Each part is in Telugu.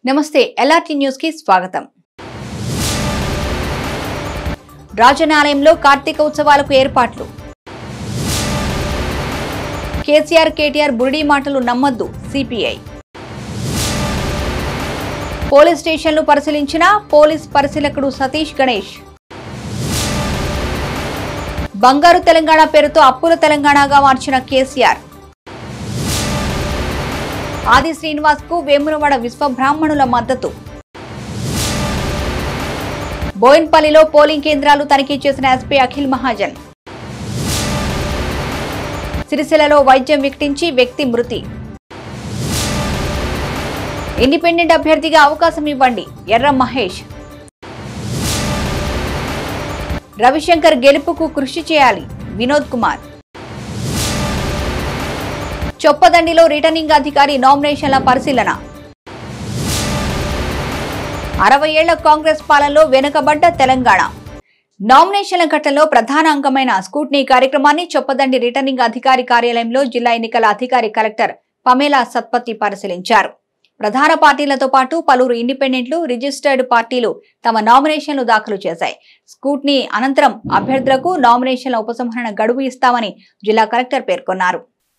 నమస్తే ఎల్ఆర్టీ న్యూస్ కి స్వాగతం రాజనాలయంలో కార్తీక ఉత్సవాలకు ఏర్పాట్లు కేసీఆర్ కేటీఆర్ బురిడి మాటలు నమ్మొద్దు సిపిఐ పోలీస్ స్టేషన్లు పరిశీలించిన పోలీస్ పరిశీలకుడు సతీష్ గణేష్ బంగారు తెలంగాణ పేరుతో అప్పుల తెలంగాణగా మార్చిన కేసీఆర్ ఆది శ్రీనివాస్ కు వేములవాడ విశ్వబ్రాహ్మణుల మద్దతు బోయిన్పల్లిలో పోలింగ్ కేంద్రాలు తనిఖీ చేసిన ఎస్పీ అఖిల్ మహాజన్ సిరిసిల్లలో వైద్యం వికటించి వ్యక్తి మృతి ఇండిపెండెంట్ అభ్యర్థిగా అవకాశం ఇవ్వండి ఎర్ర మహేష్ రవిశంకర్ గెలుపుకు కృషి చేయాలి వినోద్ కుమార్ చొప్పదండిలో రిటర్నింగ్ అధికారి నామినేషన్ల పరిశీలన అరవై ఏళ్ల కాంగ్రెస్ పాలనలో వెనుకబడ్డ తెలంగాణ నామినేషన్ల ఘట్టంలో ప్రధాన అంగమైన స్కూట్నీ కార్యక్రమాన్ని చొప్పదండి రిటర్నింగ్ అధికారి కార్యాలయంలో జిల్లా ఎన్నికల అధికారి కలెక్టర్ పమేలా సత్పతి పరిశీలించారు ప్రధాన పార్టీలతో పాటు పలువురు ఇండిపెండెంట్లు రిజిస్టర్డ్ పార్టీలు తమ నామినేషన్లు దాఖలు చేశాయి స్కూట్నీ అనంతరం అభ్యర్థులకు నామినేషన్ల ఉపసంహరణ గడువు ఇస్తామని జిల్లా కలెక్టర్ పేర్కొన్నారు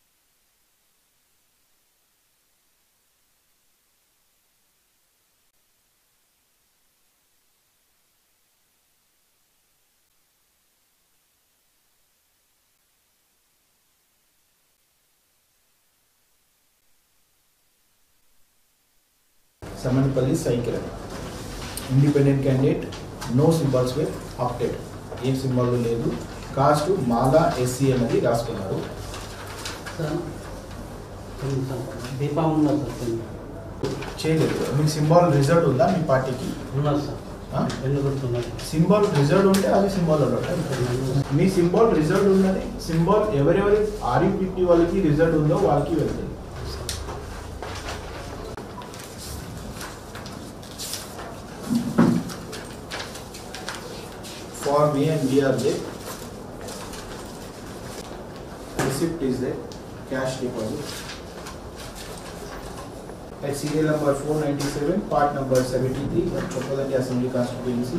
Samanpalli cycle independent candidate no symbols with opted a symbol లేదు కాస్ట్ మాలా ఎస్సీ అనేది రాసుకున్నారు సార్ కొంచెం దీపం ఉన్నది సార్ కొంచెం చేయలేదు మీకు సింబల్ రిజల్ట్ ఉందా మీ పార్టీకి ఉన్నది సార్ ఆ? ఎన్ని కొడుతున్నది సింబల్ రిజల్ట్ ఉంటే అది సింబల్ ఉంటుంది మీ సింబల్ రిజల్ట్ ఉన్నది సింబల్ ఎవరెవరి ఆర్యూ ఫిఫ్టీ వాళ్ళకి రిజల్ట్ ఉందో వాళ్ళకి వెళ్తుంది For me and we are there. Receipt is there, cash deposit. At serial number four ninety-seven, part number seventy-three, Choppalangi Assembly Constituency.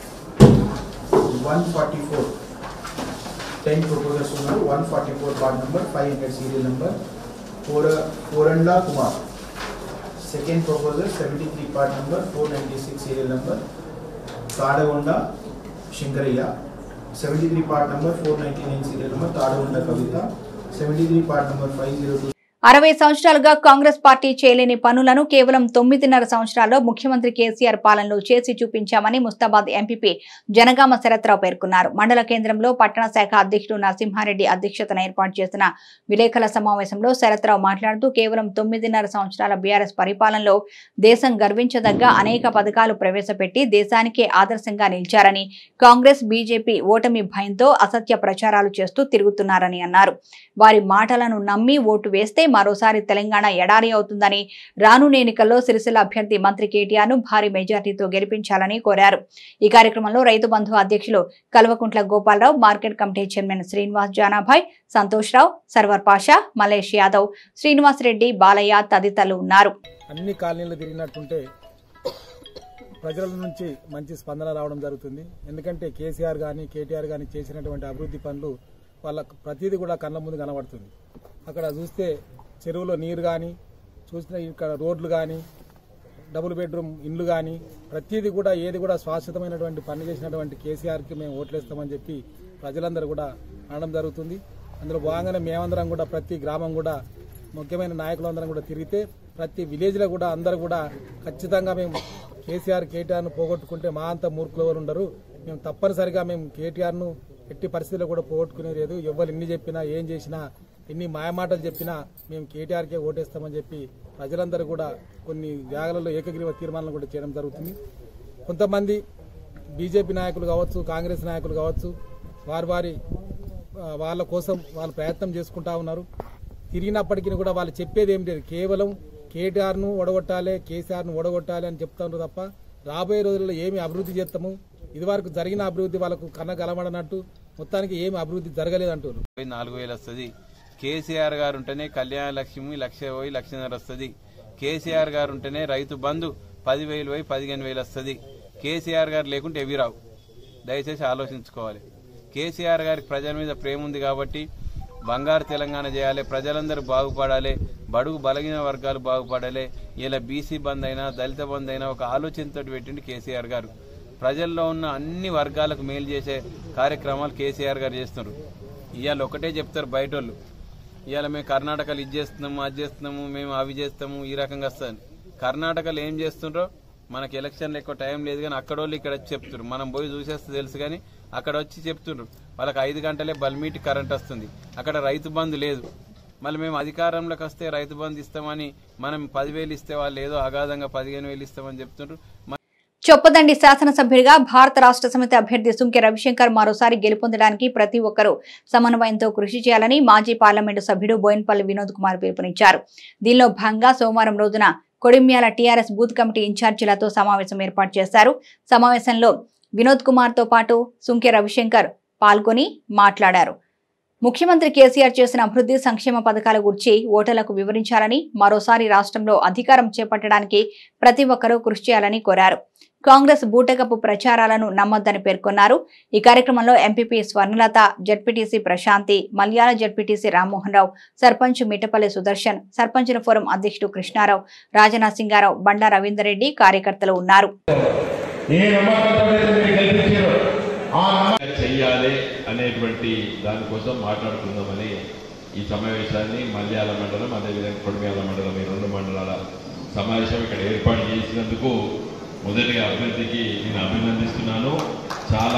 One forty-four. Ten proposals uన్నారు, one forty-four part number, five hundred serial number. Kora- Koranda Kumar. Second proposal, seventy-three part number, four ninety-six serial number. Tadagonda Shankaraiah seventy three part number four ninety nine serial number Tadagonda Kavitha seventy three part number five zero two అరవై సంవత్సరాలుగా కాంగ్రెస్ పార్టీ చేయలేని పనులను కేవలం తొమ్మిదిన్నర సంవత్సరాల్లో ముఖ్యమంత్రి కేసీఆర్ పాలనలో చేసి చూపించామని ముస్తాబాద్ ఎంపీపీ జనగామ శరత్రావు పేర్కొన్నారు మండల కేంద్రంలో పట్టణ శాఖ అధ్యక్షుడు నరసింహారెడ్డి అధ్యక్షతన ఏర్పాటు చేసిన విలేకరుల సమావేశంలో శరత్రావు మాట్లాడుతూ కేవలం తొమ్మిదిన్నర సంవత్సరాల బీఆర్ఎస్ పరిపాలనలో దేశం గర్వించదగ్గ అనేక పథకాలు ప్రవేశపెట్టి దేశానికే ఆదర్శంగా నిలిచారని కాంగ్రెస్ బీజేపీ ఓటమి భయంతో అసత్య ప్రచారాలు చేస్తూ తిరుగుతున్నారని అన్నారు వారి మాటలను నమ్మి ఓటు వేస్తే మరోసారి తెలంగాణ ఎడారి అవుతుందని రానున్న ఎన్నికల్లో సిరిసిల్ల అభ్యర్థి మంత్రి కేటీఆర్ ను భారీ మెజార్టీతో గెలిపించాలని కోరారు ఈ కార్యక్రమంలో రైతు బంధు అధ్యక్షులు Kalvakuntla Gopalrao market committee chairman Srinivas Janabhai Santosh Rao Sarvar Pasha Malesh Yadav Srinivas Reddy Balaiah తదితరులు ఉన్నారు అన్ని కాలనీలు తిరిగినట్టుంటే ప్రజల నుంచి మంచి స్పందన రావడం జరుగుతుంది ఎందుకంటే కేసీఆర్ కానీ కేటీఆర్ కానీ చేసినటువంటి అభివృద్ధి పనులు వాళ్ళ ప్రతిదీ కూడా కళ్ళ ముందు కనబడుతుంది అక్కడ చూస్తే చెరువులో నీరు కానీ చూసిన ఇక్కడ రోడ్లు కానీ డబుల్ బెడ్రూమ్ ఇండ్లు కానీ ప్రతిదీ కూడా ఏది కూడా శాశ్వతమైనటువంటి పని చేసినటువంటి కేసీఆర్కి మేము ఓట్లేస్తామని చెప్పి ప్రజలందరూ కూడా అనడం జరుగుతుంది అందులో భాగంగానే మేమందరం కూడా ప్రతి గ్రామం కూడా ముఖ్యమైన నాయకులందరం కూడా తిరిగితే ప్రతి విలేజ్లో కూడా అందరూ కూడా ఖచ్చితంగా మేము కేసీఆర్ కేటీఆర్ను పోగొట్టుకుంటే మా అంత మూర్ఖులు ఎవరు ఉండరు మేము తప్పనిసరిగా మేము కేటీఆర్ను ఎట్టి పరిస్థితుల్లో కూడా పోగొట్టుకునేది లేదు ఎవరు ఎన్ని చెప్పినా ఏం చేసినా ఎన్ని మాయమాటలు చెప్పినా మేము కేటీఆర్కే ఓటేస్తామని చెప్పి ప్రజలందరూ కూడా కొన్ని జాగాలలో ఏకగ్రీవ తీర్మానాలు కూడా చేయడం జరుగుతుంది కొంతమంది బీజేపీ నాయకులు కావచ్చు కాంగ్రెస్ నాయకులు కావచ్చు వారి వారి ఆ, వాళ్ళ కోసం వాళ్ళు ప్రయత్నం చేసుకుంటా ఉన్నారు తిరిగినప్పటికీ కూడా వాళ్ళు చెప్పేది ఏం లేదు కేవలం కేటీఆర్ను ఓడగొట్టాలి కేసీఆర్ను ఓడగొట్టాలి అని చెప్తా ఉన్నారు తప్ప రాబోయే రోజుల్లో ఏమి అభివృద్ధి చేస్తాము ఇదివరకు జరిగిన అభివృద్ధి వాళ్ళకు కన్న కలమడనట్టు మొత్తానికి ఏమి అభివృద్ధి జరగలేదు అంటున్నారు పోయి నాలుగు వేలు వస్తుంది కేసీఆర్ గారు ఉంటేనే కళ్యాణ లక్ష్మి లక్ష పోయి లక్షన్నర వస్తుంది కేసీఆర్ గారు ఉంటేనే రైతు బంధు పదివేలు పోయి పదిహేను వేలు వస్తుంది కేసీఆర్ గారు లేకుంటే ఎవి రావు దయచేసి ఆలోచించుకోవాలి కేసీఆర్ గారికి ప్రజల మీద ప్రేమ ఉంది కాబట్టి బంగారు తెలంగాణ చేయాలి ప్రజలందరూ బాగుపడాలి బడుగు బలగిన వర్గాలు బాగుపడాలి ఇలా బీసీ బంద్ అయినా దళిత బంద్ అయినా ఒక ఆలోచనతో పెట్టిండు కేసీఆర్ గారు ప్రజల్లో ఉన్న అన్ని వర్గాలకు మేలు చేసే కార్యక్రమాలు కేసీఆర్ గారు చేస్తున్నారు ఇవాళ ఒకటే చెప్తారు బయట వాళ్ళు ఇవాళ మేము కర్ణాటకలో ఇది చేస్తున్నాము అది చేస్తున్నాము మేము అవి చేస్తాము ఈ రకంగా వస్తుంది కర్ణాటకలో ఏం చేస్తుండ్రో మనకి ఎలక్షన్లు ఎక్కువ టైం లేదు కానీ అక్కడ వాళ్ళు ఇక్కడ వచ్చి చెప్తున్నారు మనం పోయి చూసేస్తే తెలుసు కానీ అక్కడ వచ్చి చెప్తుండ్రు వాళ్ళకి ఐదు గంటలే బల్మీటి కరెంట్ వస్తుంది అక్కడ రైతు బంధు లేదు మళ్ళీ మేము అధికారంలోకి వస్తే రైతు బంధు ఇస్తామని మనం పదివేలు ఇస్తే వాళ్ళు ఏదో అగాధంగా పదిహేను వేలు ఇస్తామని చెప్తుండ్రు మ- చొప్పదండి శాసనసభ్యుడిగా భారత రాష్ట్ర సమితి అభ్యర్థి సుంకె రవిశంకర్ మరోసారి గెలుపొందడానికి ప్రతి ఒక్కరూ సమన్వయంతో కృషి చేయాలని మాజీ పార్లమెంటు సభ్యుడు బోయిన్పల్లి వినోద్ కుమార్ పిలుపునిచ్చారు దీనిలో భాగంగా సోమవారం రోజున కొడిమ్యాల టీఆర్ఎస్ బూత్ కమిటీ ఇన్ఛార్జీలతో సమావేశం ఏర్పాటు చేశారు సమావేశంలో వినోద్ కుమార్ తో పాటు సుంకె రవిశంకర్ పాల్గొని మాట్లాడారు ముఖ్యమంత్రి కేసీఆర్ చేసిన అభివృద్ధి సంక్షేమ పథకాల గురించి ఓటర్లకు వివరించాలని మరోసారి రాష్ట్రంలో అధికారం చేపట్టడానికి ప్రతి ఒక్కరూ కృషి చేయాలని కోరారు కాంగ్రెస్ బూటకపు ప్రచారాలను నమ్మొద్దని పేర్కొన్నారు ఈ కార్యక్రమంలో MPP Swarnalatha ZPTC Prashanthi Mallial ZPTC Rammohan Rao sarpanch Mittapalli Sudarshan సర్పంచుల ఫోరం అధ్యక్షుడు కృష్ణారావు రాజనా సింగారావు బండా రవీందర్ రెడ్డి కార్యకర్తలు ఉన్నారు ఏ నమ్మకంతో అయితే మీరు గెలిపించారో ఆ నమ్మకం చెయ్యాలి అనేటువంటి దానికోసం మాట్లాడుకుందామని ఈ సమావేశాన్ని మల్యాల మండలం అదేవిధంగా కొడిమ్యాల మండలం ఈ రెండు మండలాల సమావేశం ఇక్కడ ఏర్పాటు చేసినందుకు మొదటిగా అభ్యర్థికి నేను అభినందిస్తున్నాను చాలా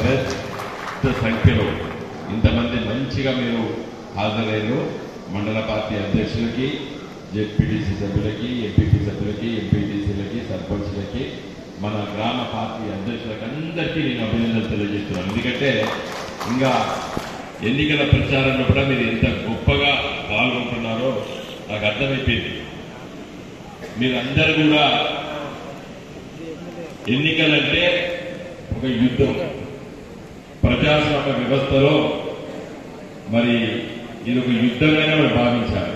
పెద్ద సంఖ్యలో ఇంతమంది మంచిగా మీరు హాజరైన మండల పార్టీ అధ్యక్షులకి జెడ్పీటీసీ సభ్యులకి ఎంపీపీ సభ్యులకి ఎంపీటీసీలకి సర్పంచ్లకి మన గ్రామ పార్టీ అధ్యక్షులకు అందరికీ నేను అభినందనలు తెలియజేస్తున్నాను ఎందుకంటే ఇంకా ఎన్నికల ప్రచారంలో కూడా మీరు ఎంత గొప్పగా పాల్గొంటున్నారో నాకు అర్థమైపోయింది మీరందరూ కూడా ఎన్నికలంటే ఒక యుద్ధం ప్రజాస్వామ్య వ్యవస్థలో మరి ఇది ఒక యుద్ధంగానే మనం భావించాలి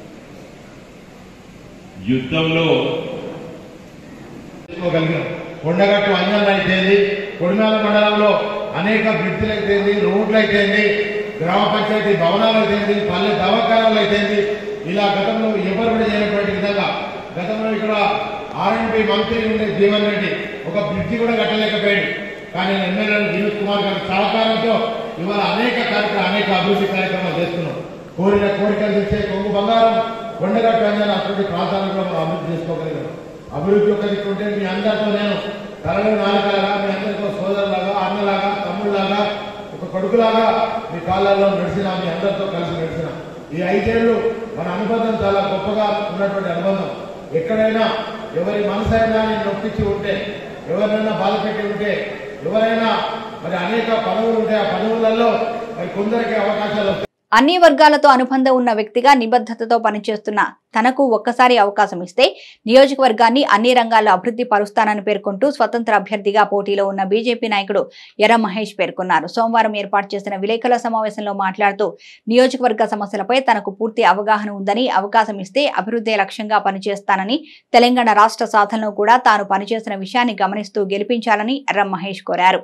యుద్ధంలో చేసుకోగలిగాం కొండగట్టు అంజన్ అయితేంది కొడిమేల మండలంలో అనేక బ్రిడ్జిలు అయితేంది రోడ్లు అయితేంది గ్రామ పంచాయతీ భవనాలు అయితేంది పల్లె దవాఖానాలు అయితేంది ఇలా గతంలో ఎవరు కూడా చేయనటువంటి విధంగా గతంలో ఇక్కడ ఆర్ఎండ్బి మంత్రి ఉండే జీవన్ రెడ్డి ఒక బ్రిడ్జి కూడా కట్టలేకపోయాడు కానీ ఎమ్మెల్యే వినోద్ కుమార్ గారి సహకారంతో ఇవాళ అనేక కార్యక్రమాలు అనేక అభివృద్ధి కార్యక్రమాలు చేస్తున్నాం కోరిన కోరికలు తెచ్చే కొంగు బంగారం కొండగట్టు అంజన అటువంటి ప్రాంతాలను కూడా మనం అభివృద్ధి చేసుకోగలిగాం అభివృద్ధి ఒక దిక్కు ఉంటే మీ అందరితో నేను తరగతి నాలుగలాగా మీ అందరితో సోదరులాగా అన్నలాగా తమ్ముళ్ళలాగా ఒక కొడుకులాగా మీ కాళ్ళల్లో నడిచిన మీ అందరితో కలిసి నడిచిన ఈ ఐదేళ్లు మన అనుబంధం చాలా గొప్పగా ఉన్నటువంటి అనుబంధం ఎక్కడైనా ఎవరి మనసైనా నేను నొప్పించి ఉంటే ఎవరినైనా బాధ పెట్టి ఉంటే ఎవరైనా మరి అనేక పదవులు ఉంటే ఆ పదవులలో మరి కొందరికి అవకాశాలు వస్తాయి. అన్ని వర్గాలతో అనుబంధం ఉన్న వ్యక్తిగా నిబద్ధతతో పనిచేస్తున్న తనకు ఒక్కసారి అవకాశం ఇస్తే నియోజకవర్గాన్ని అన్ని రంగాల్లో అభివృద్ధి పరుస్తానని పేర్కొంటూ స్వతంత్ర అభ్యర్థిగా పోటీలో ఉన్న బీజేపీ నాయకుడు ఎర్ర మహేష్ పేర్కొన్నారు సోమవారం ఏర్పాటు చేసిన విలేకరుల సమావేశంలో మాట్లాడుతూ నియోజకవర్గ సమస్యలపై తనకు పూర్తి అవగాహన ఉందని అవకాశం ఇస్తే అభివృద్ధి లక్ష్యంగా పనిచేస్తానని తెలంగాణ రాష్ట్ర సాధనలో కూడా తాను పనిచేసిన విషయాన్ని గమనిస్తూ గెలిపించాలని ఎర్ర మహేష్ కోరారు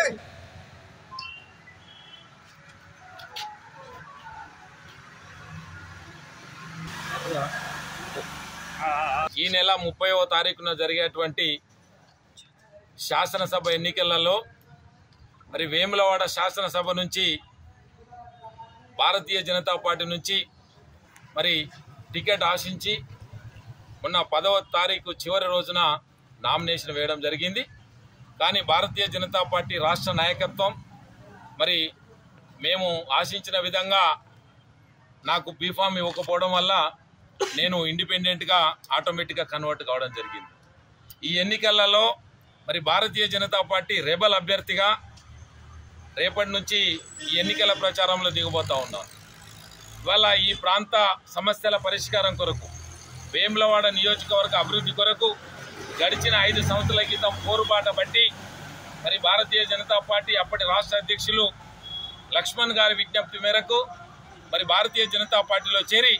ఈ నెల ముప్పైవ తారీఖున జరిగేటువంటి శాసనసభ ఎన్నికలలో మరి వేములవాడ శాసనసభ నుంచి భారతీయ జనతా పార్టీ నుంచి మరి టికెట్ ఆశించి మొన్న పదవ తారీఖు చివరి రోజున నామినేషన్ వేయడం జరిగింది కానీ భారతీయ జనతా పార్టీ రాష్ట్ర నాయకత్వం మరి మేము ఆశించిన విధంగా నాకు బీఫామ్ ఇవ్వకపోవడం వల్ల నేను ఇండిపెండెంట్గా ఆటోమేటిక్గా కన్వర్ట్ కావడం జరిగింది ఈ ఎన్నికలలో మరి భారతీయ జనతా పార్టీ రెబల్ అభ్యర్థిగా రేపటి నుంచి ఈ ఎన్నికల ప్రచారంలో దిగబోతా ఉన్నాం ఇవాళ ఈ ప్రాంత సమస్యల పరిష్కారం కొరకు వేములవాడ నియోజకవర్గ అభివృద్ధి కొరకు గడిచిన ఐదు సంవత్సరాల క్రితం పోరుబాట బట్టి మరి భారతీయ జనతా పార్టీ అప్పటి రాష్ట్ర అధ్యక్షులు లక్ష్మణ్ గారి విజ్ఞప్తి మేరకు మరి భారతీయ జనతా పార్టీలో చేరి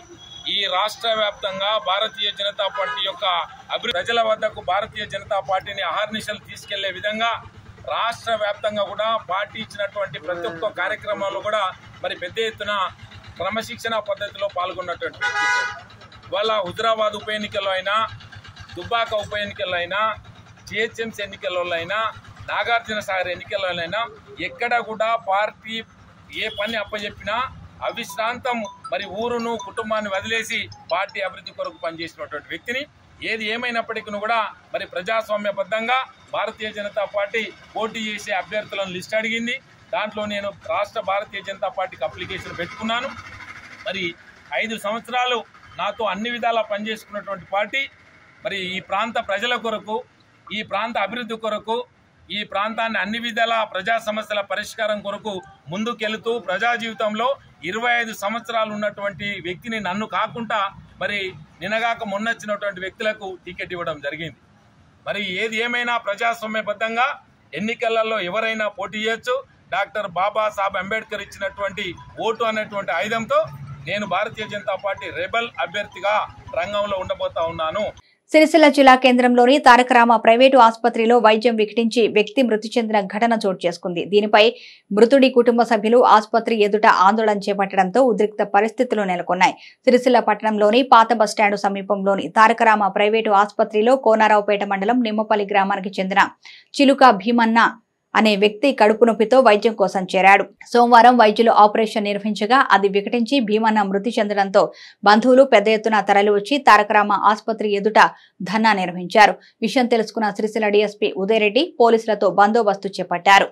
ఈ రాష్ట్ర వ్యాప్తంగా భారతీయ జనతా పార్టీ యొక్క అభివృద్ధి ప్రజల వద్దకు భారతీయ జనతా పార్టీని అహర్నిశలు తీసుకెళ్లే విధంగా రాష్ట్ర వ్యాప్తంగా కూడా పార్టీ ఇచ్చినటువంటి ప్రతి ఒక్క కార్యక్రమాల్లో కూడా మరి పెద్ద ఎత్తున క్రమశిక్షణ పద్ధతిలో పాల్గొన్నటువంటి వ్యక్తి వాళ్ళ హుజరాబాద్ ఉప ఎన్నికల్లో అయినా దుబ్బాక ఉప ఎన్నికల్లో అయినా జిహెచ్ఎంసీ ఎన్నికల్లో అయినా నాగార్జున సాగర్ ఎన్నికల్లో అయినా ఎక్కడ కూడా పార్టీ ఏ పని అప్పచెప్పినా అవిశ్రాంతం మరి ఊరును కుటుంబాన్ని వదిలేసి పార్టీ అభివృద్ధి కొరకు పనిచేసినటువంటి వ్యక్తిని ఏది ఏమైనప్పటికీ కూడా మరి ప్రజాస్వామ్యబద్ధంగా భారతీయ జనతా పార్టీ పోటీ చేసే అభ్యర్థులను లిస్ట్ అడిగింది దాంట్లో నేను రాష్ట్ర భారతీయ జనతా పార్టీకి అప్లికేషన్ పెట్టుకున్నాను మరి ఐదు సంవత్సరాలు నాతో అన్ని విధాలా పనిచేసుకున్నటువంటి పార్టీ మరి ఈ ప్రాంత ప్రజల కొరకు ఈ ప్రాంత అభివృద్ధి కొరకు ఈ ప్రాంతాన్ని అన్ని విధాల ప్రజా సమస్యల పరిష్కారం కొరకు ముందుకెళుతూ ప్రజా జీవితంలో ఇరవై ఐదు సంవత్సరాలు ఉన్నటువంటి వ్యక్తిని నన్ను కాకుండా మరి నినగాక మొన్నొచ్చినటువంటి వ్యక్తులకు టికెట్ ఇవ్వడం జరిగింది మరి ఏది ఏమైనా ప్రజాస్వామ్యబద్ధంగా ఎన్నికలలో ఎవరైనా పోటీ చేయొచ్చు డాక్టర్ బాబాసాహెబ్ అంబేద్కర్ ఇచ్చినటువంటి ఓటు అనేటువంటి ఆయుధంతో నేను భారతీయ జనతా పార్టీ రెబల్ అభ్యర్థిగా రంగంలో ఉండబోతా ఉన్నాను సిరిసిల్ల జిల్లా కేంద్రంలోని తారకరామ ప్రైవేటు ఆసుపత్రిలో వైద్యం వికటించి వ్యక్తి మృతి చెందిన ఘటన చోటు చేసుకుంది దీనిపై మృతుడి కుటుంబ సభ్యులు ఆసుపత్రి ఎదుట ఆందోళన చేపట్టడంతో ఉద్రిక్త పరిస్థితులు నెలకొన్నాయి సిరిసిల్ల పట్టణంలోని పాత బస్టాండు సమీపంలోని తారకరామ ప్రైవేటు ఆసుపత్రిలో కోనారావుపేట మండలం నిమ్మపల్లి గ్రామానికి చెందిన చిలుక భీమన్న అనే వ్యక్తి కడుపు నొప్పితో వైద్యం కోసం చేరాడు సోమవారం వైద్యులు ఆపరేషన్ నిర్వహించగా అది వికటించి భీమన్న మృతి చెందడంతో బంధువులు పెద్ద ఎత్తున తరలివచ్చి తారకరామ ఆసుపత్రి ఎదుట ధర్నా నిర్వహించారు విషయం తెలుసుకున్న సిరిసిల్ల డీఎస్పీ ఉదయరెడ్డి పోలీసులతో బందోబస్తు చేపట్టారు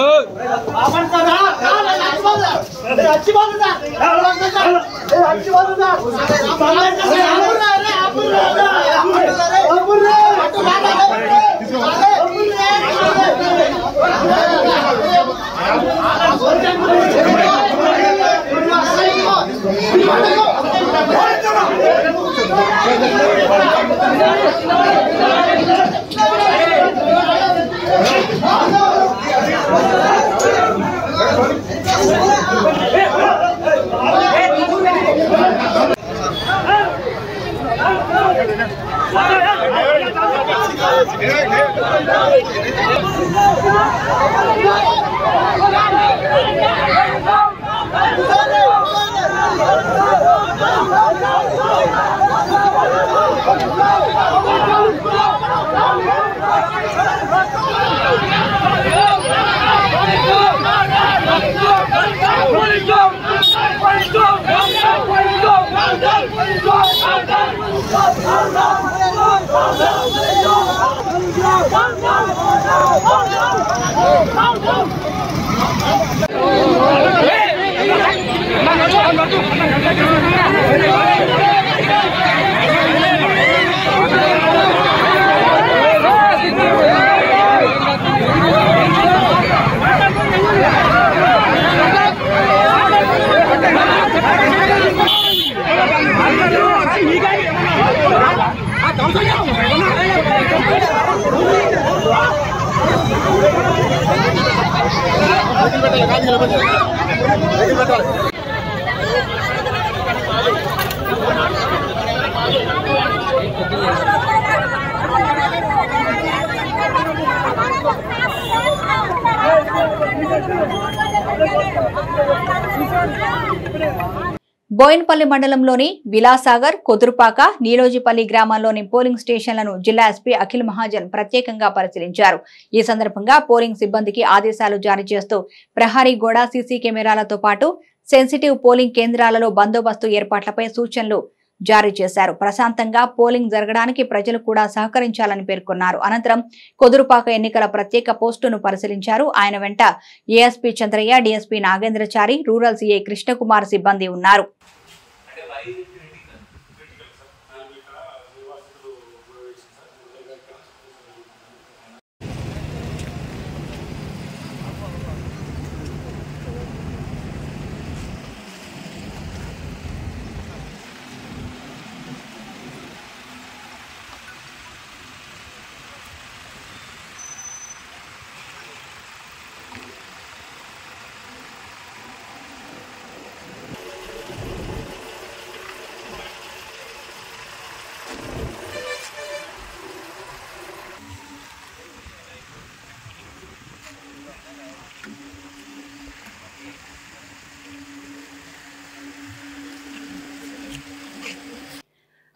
బోయిన్పల్లి మండలంలోని విలాసాగర్ కొదురుపాక నీలోజిపల్లి గ్రామాల్లోని పోలింగ్ స్టేషన్లను జిల్లా ఎస్పీ అఖిల్ మహాజన్ ప్రత్యేకంగా పరిశీలించారు ఈ సందర్భంగా పోలింగ్ సిబ్బందికి ఆదేశాలు జారీ చేస్తూ ప్రహారీ గోడ సీసీ కెమెరాలతో పాటు సెన్సిటివ్ పోలింగ్ కేంద్రాలలో బందోబస్తు ఏర్పాట్లపై సూచనలు జారీ చేశారు ప్రశాంతంగా పోలింగ్ జరగడానికి ప్రజలు కూడా సహకరించాలని పేర్కొన్నారు అనంతరం కొదురుపాక ఎన్నికల ప్రత్యేక పోస్టును పరిశీలించారు ఆయన వెంట ASP Chandraiah DSP Nagendrachari rural CI Krishnakumar సిబ్బంది ఉన్నారు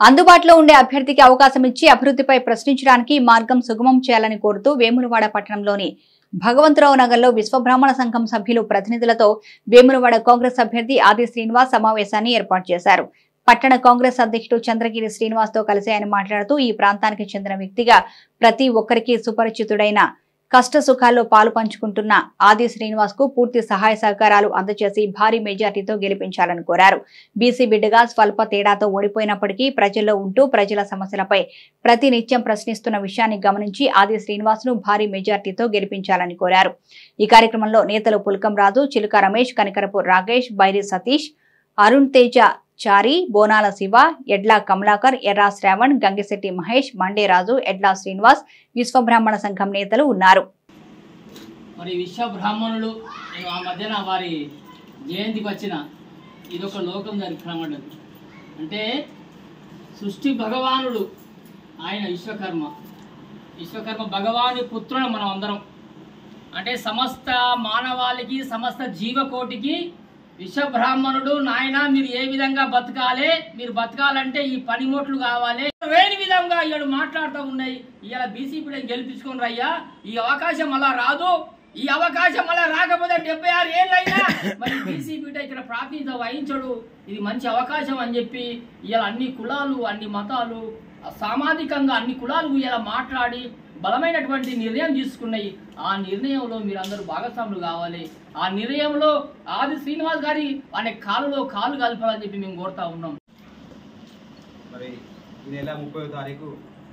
అందుబాటులో ఉండే అభ్యర్థికి అవకాశం ఇచ్చి అభివృద్ధిపై ప్రశ్నించడానికి మార్గం సుగమం చేయాలని కోరుతూ వేములవాడ పట్టణంలోని భగవంతరావు నగర్లో విశ్వబ్రాహ్మణ సంఘం సభ్యులు ప్రతినిధులతో వేములవాడ కాంగ్రెస్ అభ్యర్థి ఆది శ్రీనివాస్ సమావేశాన్ని ఏర్పాటు చేశారు పట్టణ కాంగ్రెస్ అధ్యక్షుడు చంద్రగిరి శ్రీనివాస్ తో కలిసి ఆయన మాట్లాడుతూ ఈ ప్రాంతానికి చెందిన వ్యక్తిగా ప్రతి ఒక్కరికి సుపరిచితుడైన కష్ట సుఖాల్లో పాలు పంచుకుంటున్న ఆది శ్రీనివాస్ కు పూర్తి సహాయ సహకారాలు అందజేసి భారీ మెజార్టీతో గెలిపించాలని కోరారు బీసీ బిడ్డగా స్వల్ప తేడాతో ఓడిపోయినప్పటికీ ప్రజల్లో ఉంటూ ప్రజల సమస్యలపై ప్రతి నిత్యం ప్రశ్నిస్తున్న విషయాన్ని గమనించి ఆది శ్రీనివాస్ ను భారీ మెజార్టీతో గెలిపించాలని కోరారు ఈ కార్యక్రమంలో నేతలు పుల్కం రాజు చిలుక రమేష్ కనికరపు రాకేష్ బైరి సతీష్ అరుణ్ తేజ చారి బోనాల శివ ఎడ్ల కమలాకర్ ఎర్రా శ్రావణ్ గంగిశెట్టి మహేష్ మండే రాజు ఎడ్ల శ్రీనివాస్ విశ్వబ్రాహ్మణ సంఘం నేతలు ఉన్నారు మరి విశ్వ బ్రాహ్మణులు నేను ఆ మధ్యన వారి జయంతికి వచ్చిన ఇదొక లోకం జరిగినమాట అంటే సృష్టి భగవానుడు ఆయన విశ్వకర్మ విశ్వకర్మ భగవాని పుత్రుడు మనం అందరం అంటే సమస్త మానవాళికి సమస్త జీవకోటికి విశ్వబ్రాహ్మణుడు నాయన మీరు ఏ విధంగా బతకాలి మీరు బతకాలంటే ఈ పనిముట్లు కావాలి వేని విధంగా ఇవాడు మాట్లాడుతూ ఉన్నాయి ఇవాళ బీసీపీ గెలిపించుకొని రయ్యా ఈ అవకాశం అలా రాదు ఈ అవకాశం అలా రాకపోతే డెబ్బై ఆరు ఏళ్ళైనా మరి బీసీపీ ఇక్కడ ప్రాతినిధ్యం వహించడు ఇది మంచి అవకాశం అని చెప్పి ఇలా అన్ని కులాలు అన్ని మతాలు సామాజికంగా అన్ని కులాలు ఇలా మాట్లాడి బలమైనటువంటి నిర్ణయం తీసుకున్నాయి ఆ నిర్ణయంలో మీరందరూ భాగస్వాములు కావాలి ఆ నిర్ణయంలో ఆది శ్రీనివాస్ గారి అనే కాలులో కాలు కలపాలని చెప్పి మేము కోరుతా ఉన్నాం మరి ఈ నెల ముప్పై తారీఖు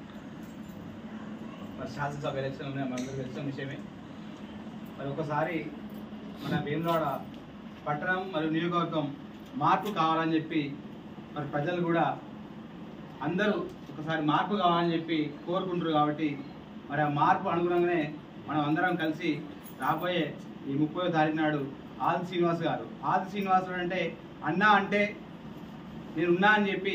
మరి శాసనసభ ఎలక్షన్ ఉన్నాయి మనందరికీ తెలిసిన విషయమే మరి ఒకసారి మన భీమరాడ పట్టణం మరియు నియోజకవర్గం మార్పు కావాలని చెప్పి మరి ప్రజలు కూడా అందరూ ఒకసారి మార్పు కావాలని చెప్పి కోరుకుంటారు కాబట్టి మరి ఆ మార్పు అనుగుణంగానే మనం అందరం కలిసి రాబోయే ఈ ముప్పై తారీఖు నాడు ఆది శ్రీనివాస్ గారు ఆది శ్రీనివాసుడు అంటే అన్న అంటే నేనున్నా అని చెప్పి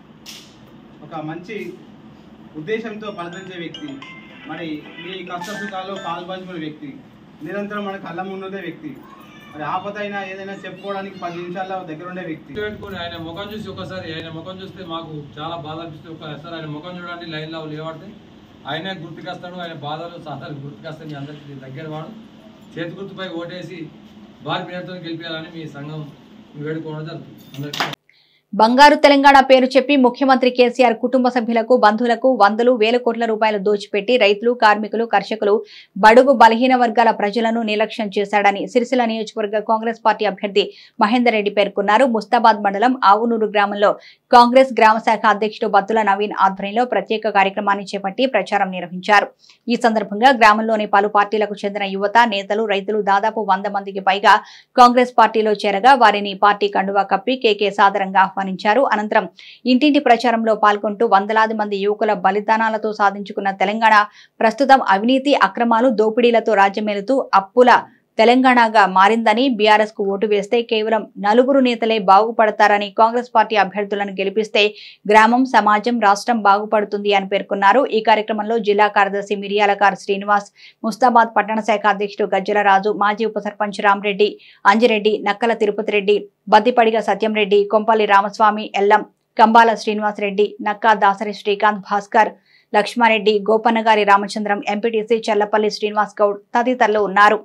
ఒక మంచి ఉద్దేశంతో పలకరించే వ్యక్తి మరి మీ కష్ట సుఖాల్లో పాల్పంచుకునే వ్యక్తి నిరంతరం మన కళ్ళ ముందుండే వ్యక్తి మరి ఆపదైనా ఏదైనా చెప్పుకోవడానికి పది నిమిషాల్లో దగ్గర ఉండే వ్యక్తి పెట్టుకొని ఆయన ముఖం చూసి ఒకసారి ఆయన ముఖం చూస్తే మాకు చాలా బాధ అనిపిస్తుంది ఒకసారి ఆయన ముఖం చూడండి లైన్లో నిలబడితే ఆయనే గుర్తుకొస్తాడు ఆయన బాధలు సాధారణ గుర్తుకొస్తాయి మీ అందరికీ దగ్గర వాడు చేతి గుర్తుపై ఓటేసి భారీ పేరుతో గెలిపించాలని మీ సంఘం వేడుకోవడం జరుగుతుంది అందరికీ బంగారు తెలంగాణ పేరు చెప్పి ముఖ్యమంత్రి కేసీఆర్ కుటుంబ సభ్యులకు బంధువులకు వందలు వేల కోట్ల రూపాయలు దోచిపెట్టి రైతులు కార్మికులు కర్షకులు బడుగు బలహీన వర్గాల ప్రజలను నిర్లక్ష్యం చేశాడని సిరిసిల్ల నియోజకవర్గ కాంగ్రెస్ పార్టీ అభ్యర్థి మహేందర్ రెడ్డి పేర్కొన్నారు ముస్తాబాద్ మండలం ఆవునూరు గ్రామంలో కాంగ్రెస్ గ్రామ శాఖ అధ్యక్షుడు బత్తుల నవీన్ ఆధ్వర్యంలో ప్రత్యేక కార్యక్రమాన్ని చేపట్టి ప్రచారం నిర్వహించారు ఈ సందర్భంగా గ్రామంలోని పలు పార్టీలకు చెందిన యువత నేతలు రైతులు దాదాపు వంద మందికి పైగా కాంగ్రెస్ పార్టీలో చేరగా వారిని పార్టీ కండువా కప్పి కేకే సాదరంగా ఆహ్వానించారు అనంతరం ఇంటింటి ప్రచారంలో పాల్గొంటూ వందలాది మంది యువకుల బలిదానాలతో సాధించుకున్న తెలంగాణ ప్రస్తుతం అవినీతి అక్రమాలు దోపిడీలతో రాజ్యమేలుతూ అప్పుల తెలంగాణగా మారిందని బీఆర్ఎస్ కు ఓటు వేస్తే కేవలం నలుగురు నేతలే బాగుపడతారని కాంగ్రెస్ పార్టీ అభ్యర్థులను గెలిపిస్తే గ్రామం సమాజం రాష్ట్రం బాగుపడుతుంది అని పేర్కొన్నారు ఈ కార్యక్రమంలో జిల్లా కార్యదర్శి మిరియాలకార్ శ్రీనివాస్ ముస్తాబాద్ పట్టణ శాఖ అధ్యక్షుడు గజ్జల రాజు మాజీ ఉప సర్పంచ్ రామరెడ్డి అంజిరెడ్డి నక్కల తిరుపతి రెడ్డి బద్దిపడిగ సత్యంరెడ్డి కొంపల్లి రామస్వామి ఎల్లం కంబాల శ్రీనివాసరెడ్డి నక్కా దాసరి శ్రీకాంత్ భాస్కర్ లక్ష్మారెడ్డి గోపన్నగారి రామచంద్రం ఎంపీటీసీ చల్లపల్లి శ్రీనివాస్ గౌడ్ తదితరులు ఉన్నారు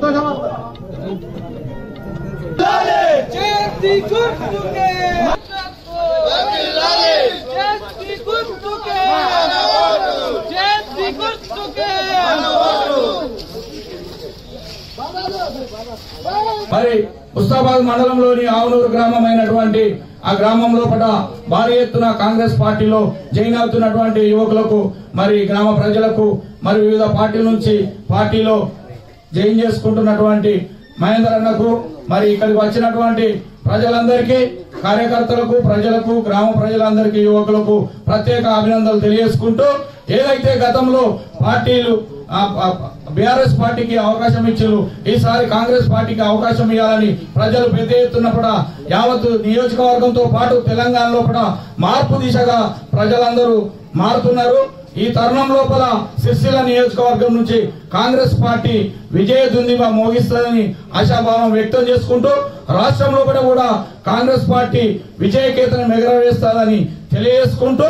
మరి ముస్తాబాద్ మండలంలోని ఆవునూరు గ్రామం అయినటువంటి ఆ గ్రామం లోపల భారీ ఎత్తున కాంగ్రెస్ పార్టీలో జాయిన్ అవుతున్నటువంటి యువకులకు మరి గ్రామ ప్రజలకు మరి వివిధ పార్టీల నుంచి పార్టీలో జాయిన్ చేసుకుంటున్నటువంటి మహేందర్ అన్నకు మరి ఇక్కడికి వచ్చినటువంటి ప్రజలందరికీ కార్యకర్తలకు ప్రజలకు గ్రామ ప్రజలందరికీ యువకులకు ప్రత్యేక అభినందనలు తెలియజేసుకుంటూ ఏదైతే గతంలో పార్టీలు బీఆర్ఎస్ పార్టీకి అవకాశం ఇచ్చారు ఈసారి కాంగ్రెస్ పార్టీకి అవకాశం ఇవ్వాలని ప్రజలు పెద్ద ఎత్తున కూడా యావత్ నియోజకవర్గంతో పాటు తెలంగాణలో కూడా మార్పు దిశగా ప్రజలందరూ మారుతున్నారు ఈ తరుణం లోపల సిరిసిల్ల నియోజకవర్గం నుంచి కాంగ్రెస్ పార్టీ విజయ దుందిమ మోగిస్తుందని ఆశాభావం వ్యక్తం చేసుకుంటూ రాష్ట్రంలో కూడా కూడా కాంగ్రెస్ పార్టీ విజయకేతనం ఎగరవేస్తుందని తెలియజేసుకుంటూ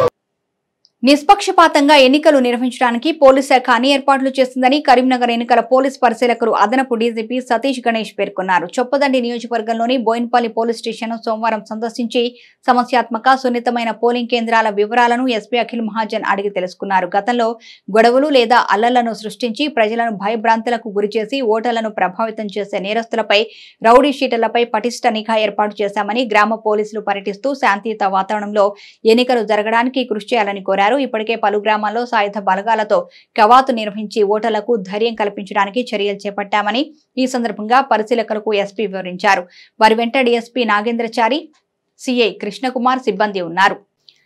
నిష్పక్షపాతంగా ఎన్నికలు నిర్వహించడానికి పోలీస్ శాఖ అన్ని ఏర్పాట్లు చేస్తుందని కరీంనగర్ ఎన్నికల పోలీస్ పరిశీలకులు అదనపు డీజీపీ సతీష్ గణేష్ పేర్కొన్నారు చొప్పదండి నియోజకవర్గంలోని బోయిన్పల్లి పోలీస్ స్టేషన్ సోమవారం సందర్శించి సమస్యాత్మక సున్నితమైన పోలింగ్ కేంద్రాల వివరాలను ఎస్పీ అఖిల్ మహాజన్ అడిగి తెలుసుకున్నారు గతంలో గొడవలు లేదా అల్లర్లను సృష్టించి ప్రజలను భయభ్రాంతులకు గురిచేసి ఓటర్లను ప్రభావితం చేసే నేరస్తులపై రౌడీ షీటర్లపై పటిష్ట నిఘా ఏర్పాటు చేశామని గ్రామ పోలీసులు పర్యటిస్తూ శాంతియుత వాతావరణంలో ఎన్నికలు జరగడానికి కృషి చేయాలని కోరారు ఇప్పటికే పలు గ్రామాల్లో సాయుధ బలగాలతో కవాతు నిర్వహించి ఓటర్లకు ధైర్యం కల్పించడానికి చర్యలు చేపట్టామని ఈ సందర్భంగా పరిశీలకులకు ఎస్పీ వివరించారు వారి వెంట డీఎస్పీ నాగేంద్రచారి సిఐ కృష్ణకుమార్ సిబ్బంది ఉన్నారు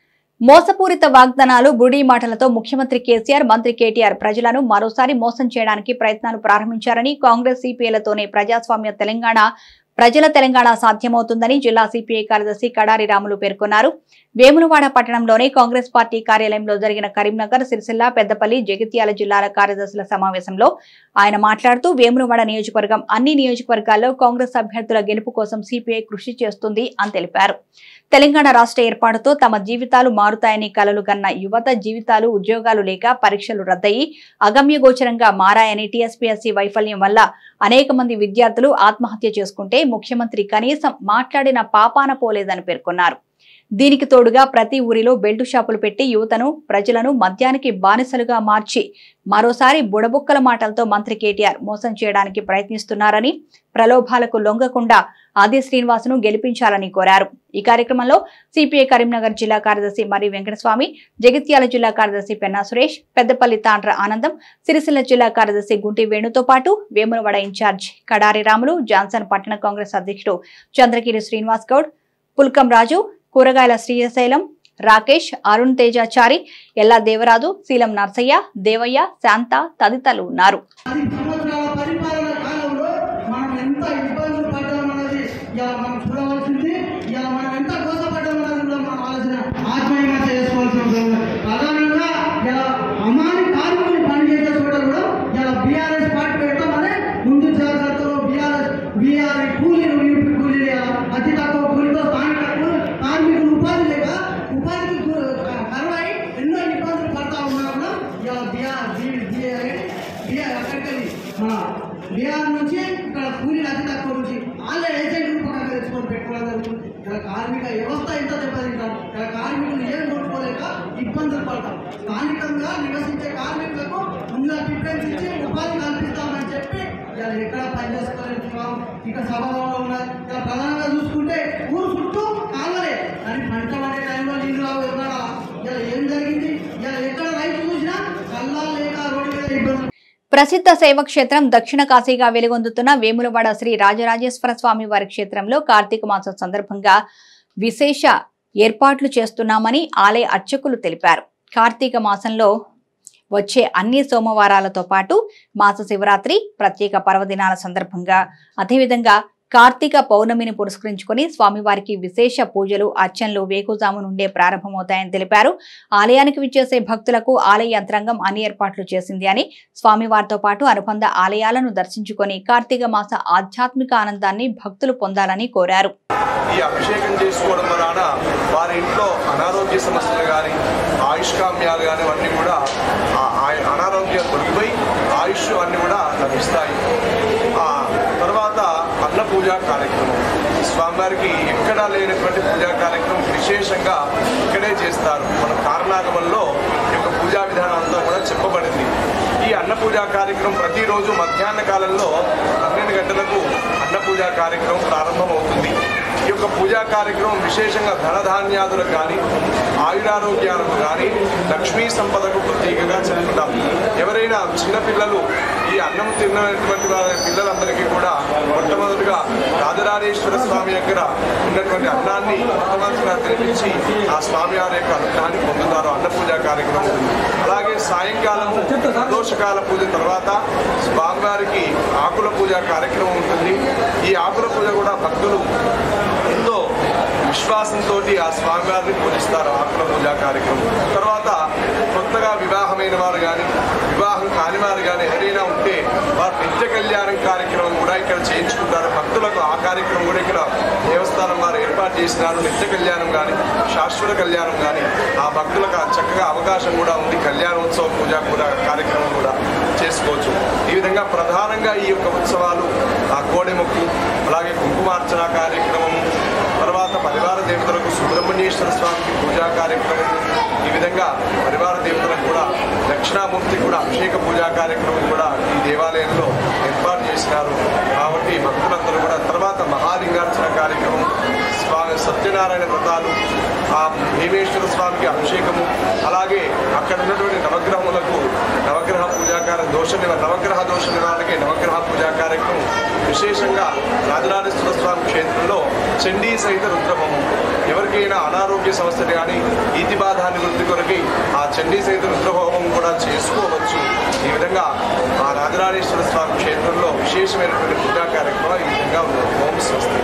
మోసపూరిత వాగ్దానాలు బుడి మాటలతో ముఖ్యమంత్రి కేసీఆర్ మంత్రి కేటీఆర్ ప్రజలను మరోసారి మోసం చేయడానికి ప్రయత్నాలు ప్రారంభించారని కాంగ్రెస్ సిపిఐలతోనే ప్రజాస్వామ్య తెలంగాణ ప్రజల తెలంగాణ సాధ్యమవుతుందని జిల్లా సిపిఐ కార్యదర్శి కడారి రాములు పేర్కొన్నారు వేములవాడ పట్టణంలోని కాంగ్రెస్ పార్టీ కార్యాలయంలో జరిగిన కరీంనగర్ సిరిసిల్ల పెద్దపల్లి జగిత్యాల జిల్లాల కార్యదర్శుల సమావేశంలో ఆయన మాట్లాడుతూ వేములవాడ నియోజకవర్గం అన్ని నియోజకవర్గాల్లో కాంగ్రెస్ అభ్యర్థుల గెలుపు కోసం సిపిఐ కృషి చేస్తుంది అని తెలిపారు తెలంగాణ రాష్ట్ర ఏర్పాటుతో తమ జీవితాలు మారుతాయని కలలు కన్న యువత జీవితాలు ఉద్యోగాలు లేక పరీక్షలు రద్దయి అగమ్యగోచరంగా మారాయని టీఎస్పీఎస్సీ వైఫల్యం వల్ల అనేక మంది విద్యార్థులు ఆత్మహత్య చేసుకుంటే ముఖ్యమంత్రి కనీసం మాట్లాడిన పాపాన పోలేదని పేర్కొన్నారు దీనికి తోడుగా ప్రతి ఊరిలో బెల్టు షాపులు పెట్టి యువతను ప్రజలను మద్యానికి బానిసలుగా మార్చి మరోసారి బుడబుక్కల మాటలతో మంత్రి కేటీఆర్ మోసం చేయడానికి ప్రయత్నిస్తున్నారని ప్రలోభాలకు లొంగకుండా ఆది శ్రీనివాసును గెలిపించాలని కోరారు ఈ కార్యక్రమంలో సిపిఐ కరీంనగర్ జిల్లా కార్యదర్శి మరి వెంకటస్వామి జగిత్యాల జిల్లా కార్యదర్శి పెన్నా సురేష్ పెద్దపల్లి తాండ్ర ఆనందం సిరిసిల్ల జిల్లా కార్యదర్శి గుంటి వేణుతో పాటు వేములవాడ ఇన్ఛార్జ్ కడారి రాములు జాన్సన్ పట్టణ కాంగ్రెస్ అధ్యక్షుడు చంద్రగిరి శ్రీనివాస్ గౌడ్ పుల్కం రాజు కూరగాయల శ్రీశైలం రాకేష్ అరుణ్ తేజాచారి ఎల్లా దేవరాజు శీలం నర్సయ్య దేవయ్య శాంత తదితరులు ఉన్నారు సంవత్సరాల పరిపాలన కాలంలో మనం ఎంత ఇబ్బందులు పడ్డామన్నది ఇలా మనం చూడవలసింది ఇలా మనం ఎంత కోసపడ్డామన్నది కూడా మనం ఆలోచన ఆత్మీయంగా చేసుకోవాల్సిన అవసరం ఉంది. ప్రధానంగా ఇలా అమాని కార్మికులు పనిచేసే చోట కూడా ఇలా బీఆర్ఎస్ పార్టీ పెట్టమని ముందు జాగ్రత్తలో బీఆర్ఎస్ బీఆర్ కూలీలు నింపి కూలీలు ఇలా అతి తక్కువ కూలీతో స్థానిక కూ- కార్మికులు ఉపాధి లేక ఉపాధికి గు- కరువై ఎన్నో ఇబ్బందులు పడతా ఉన్నా కూడా ఇలా బీఆర్ బీఆర్ బీఆర్ అక్కడికి మన బీహార్ నుంచి ఇక్కడ కూలీలు అతి తక్కువ నుంచి వాళ్ళే ఏజెంట్ రూపంగా తెచ్చుకొని పెట్టుకోవడం జరుగుతుంది ఇక్కడ కార్మిక వ్యవస్థ ఎంత దెబ్బతింటాం ఇక్కడ కార్మికులు ఏం కొనుక్కోలేక ఇబ్బందులు పడతాం స్థానికంగా నివసించే కార్మికులకు ముందుగా ప్రిఫరెన్స్ ఇచ్చి ఉపాధి కల్పిస్తామని చెప్పి ఇలా ఎక్కడ పని చేసుకోలేకపోతున్నాం ఇక్కడ సభలో ఉన్నారు ఇలా ప్రధానంగా చూసుకుంటే ఊరు చుట్టూ కాలరే కానీ పంట పడే టైంలో నీళ్ళు రావు ఎక్కడ ఇలా ఏం జరిగింది ఇలా ఎక్కడ రైతు చూసినా కల్లా లేక రోడ్డు మీద ఇబ్బంది ప్రసిద్ధ శైవక్షేత్రం దక్షిణ కాశీగా వెలుగొందుతున్న వేములవాడ శ్రీ రాజరాజేశ్వర స్వామి వారి క్షేత్రంలో కార్తీక మాసం సందర్భంగా విశేష ఏర్పాట్లు చేస్తున్నామని ఆలయ అర్చకులు తెలిపారు కార్తీక మాసంలో వచ్చే అన్ని సోమవారాలతో పాటు మాస శివరాత్రి ప్రత్యేక పర్వదినాల సందర్భంగా అదేవిధంగా కార్తీక పౌర్ణమిని పురస్కరించుకొని స్వామివారికి విశేష పూజలు అర్చనలు వేకుజాము నుండే ప్రారంభమవుతాయని తెలిపారు ఆలయానికి విచ్చేసే భక్తులకు ఆలయ యంత్రాంగం అన్ని ఏర్పాట్లు చేసింది అని స్వామివారితో పాటు అనుబంధ ఆలయాలను దర్శించుకొని కార్తీక మాస ఆధ్యాత్మిక ఆనందాన్ని భక్తులు పొందాలని కోరారు ఈ అభిషేకం చేసుకోవడం వలన వారి ఇంట్లో అనారోగ్య సమస్యలు కానీ ఆయుష్కామ్యాలు కానీ అన్నీ కూడా ఆ- ఆ అనారోగ్యాలు తొలగిపోయి ఆయుష్ అన్నీ కూడా లభిస్తాయి ఆ తర్వాత అన్న పూజా కార్యక్రమం స్వామివారికి ఎక్కడా లేనటువంటి పూజా కార్యక్రమం విశేషంగా ఇక్కడే చేస్తారు మన కారణాగమంలో ఈ యొక్క పూజా విధానం అంతా కూడా చెప్పబడింది ఈ అన్న పూజా కార్యక్రమం ప్రతిరోజు మధ్యాహ్న కాలంలో పన్నెండు గంటలకు అన్న పూజా కార్యక్రమం ప్రారంభమవుతుంది ఈ యొక్క పూజా కార్యక్రమం విశేషంగా ధనధాన్యాదులకు కానీ ఆయురారోగ్యాలకు కానీ లక్ష్మీ సంపదకు ప్రతీకగా చెప్పుకుంటాం ఎవరైనా చిన్నపిల్లలు ఈ అన్నం తిన్నటువంటి వారి పిల్లలందరికీ కూడా మొట్టమొదటిగా రాజరాజేశ్వర స్వామి దగ్గర ఉన్నటువంటి అన్నాన్ని మొట్టమొదటిగా తినిపించి ఆ స్వామి వారి యొక్క అనుగ్రహాన్ని పొందుతారు అన్న పూజా కార్యక్రమం ఉంటుంది అలాగే సాయంకాలము దోషకాల పూజ తర్వాత స్వామివారికి ఆకుల పూజ కార్యక్రమం ఉంటుంది ఈ ఆకుల పూజ కూడా భక్తులు ఎంతో విశ్వాసంతో ఆ స్వామివారిని పూజిస్తారు ఆకుల పూజా కార్యక్రమం తర్వాత కొత్తగా వివాహమైన వారు కానీ వివాహం కాని వారు కానీ ఎవరైనా ఉంటే వారు నిత్య కళ్యాణం కార్యక్రమం కూడా ఇక్కడ చేయించుకుంటారు భక్తులకు ఆ కార్యక్రమం కూడా ఇక్కడ దేవస్థానం వారు ఏర్పాటు చేసినారు నిత్య కళ్యాణం కానీ శాశ్వత కళ్యాణం కానీ ఆ భక్తులకు చక్కగా అవకాశం కూడా ఉంది కళ్యాణోత్సవ పూజ కూడా కార్యక్రమం కూడా చేసుకోవచ్చు ఈ విధంగా ప్రధానంగా ఈ యొక్క ఉత్సవాలు ఆ కోడెముక్కు అలాగే కుంకుమార్చన కార్యక్రమము తర్వాత పరివార దేవతలకు సుబ్రహ్మణ్యేశ్వర స్వామికి పూజా కార్యక్రమం ఈ విధంగా పరివార దేవతలకు కూడా దక్షిణామూర్తి కూడా అభిషేక పూజా కార్యక్రమం కూడా ఈ దేవాలయంలో ఏర్పాటు చేసినారు కాబట్టి భక్తులందరూ కూడా తర్వాత మహాలింగార్చన కార్యక్రమం స్వామి సత్యనారాయణ వ్రతాలు ఆ భీమేశ్వర స్వామికి అభిషేకము అలాగే అక్కడ ఉన్నటువంటి నవగ్రహములకు నవగ్రహ పూజాకార దోష నివ- నవగ్రహ దోష నివారణకి నవగ్రహ పూజా కార్యక్రమం విశేషంగా రాజరాజేశ్వర స్వామి క్షేత్రంలో చండీ సహిత రుద్రహోమం ఎవరికైనా అనారోగ్య సమస్యలు కానీ ఈతి బాధ నివృత్తి కొరకి ఆ చండీ సహిత రుద్రహోమం కూడా చేసుకోవచ్చు ఈ విధంగా ఆ రాజరాజేశ్వర స్వామి క్షేత్రంలో విశేషమైనటువంటి పూజా కార్యక్రమం ఈ విధంగా ఉన్నది ఓం స్వస్తి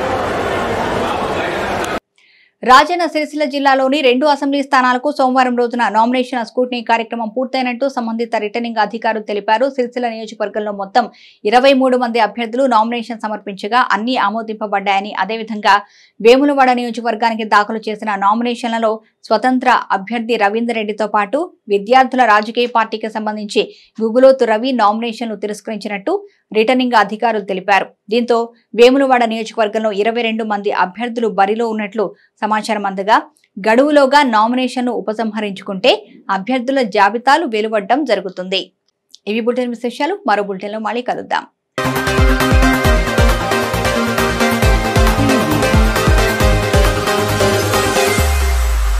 రాజన్న సిరిసిల్ల జిల్లాలోని రెండు అసెంబ్లీ స్థానాలకు సోమవారం రోజున నామినేషన్ స్కూటనీ కార్యక్రమం పూర్తయినట్టు సంబంధిత రిటర్నింగ్ అధికారులు తెలిపారు సిరిసిల్ల నియోజకవర్గంలో మొత్తం ఇరవై మూడు మంది అభ్యర్థులు నామినేషన్ సమర్పించగా అన్ని ఆమోదింపబడ్డాయని అదేవిధంగా వేములవాడ నియోజకవర్గానికి దాఖలు చేసిన నామినేషన్లలో స్వతంత్ర అభ్యర్థి రవీందర్ రెడ్డితో పాటు విద్యార్థుల రాజకీయ పార్టీకి సంబంధించి గుగులోతు రవి నామినేషన్లు తిరస్కరించినట్టు రిటర్నింగ్ అధికారులు తెలిపారు దీంతో వేములవాడ నియోజకవర్గంలో ఇరవై రెండు మంది అభ్యర్థులు బరిలో ఉన్నట్లు సమాచారం అందగా గడువులోగా నామినేషన్ను ఉపసంహరించుకుంటే అభ్యర్థుల జాబితాలు వెలువడడం జరుగుతుంది ఇవి బులెటిన్ విశేషాలు మరో బులెటిన్లో మళ్ళీ కలుద్దాం